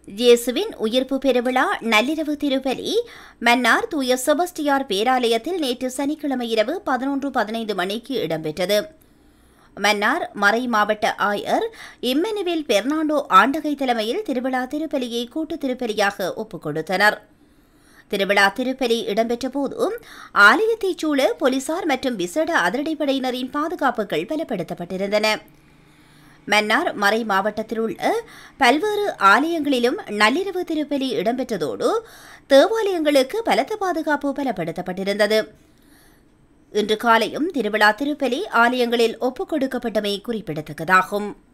இயேசுவின் உயிர்ப்பு பெருவிழா நள்ளிரவு திருப்பலி மன்னார் தூய செபஸ்டியார் பேராலயத்தில் நேற்று சனிக்கிழமை இரவு பதினொன்று பதினைந்து மணிக்கு இடம்பெற்றது மன்னார் மறை மாவட்ட ஆயர் இம்மெனுவேல் பெர்னாண்டோ ஆண்டகை தலைமையில் திருவிழா திருப்பலியை கூட்டு திருப்பலியாக ஒப்புக் கொடுத்தனர் திருவிழா திருப்பலி இடம்பெற்ற போது ஆலயத்தைச் சூழ போலீசார் மற்றும் விசேட அதிரடிப்படையினரின் பாதுகாப்புகள் பலப்படுத்தப்பட்டிருந்தன மன்னார் மறை மாவட்டத்தில் உள்ள பல்வேறு ஆலயங்களிலும் நள்ளிரவு திருப்பலி இடம்பெற்றதோடு தேவாலயங்களுக்கு பலத்த பாதுகாப்பு பலப்படுத்தப்பட்டிருந்தது இன்று காலையும் திருவிழா திருப்பலி ஆலயங்களில் ஒப்புக் கொடுக்கப்பட்டமை குறிப்பிடத்தக்கதாகும்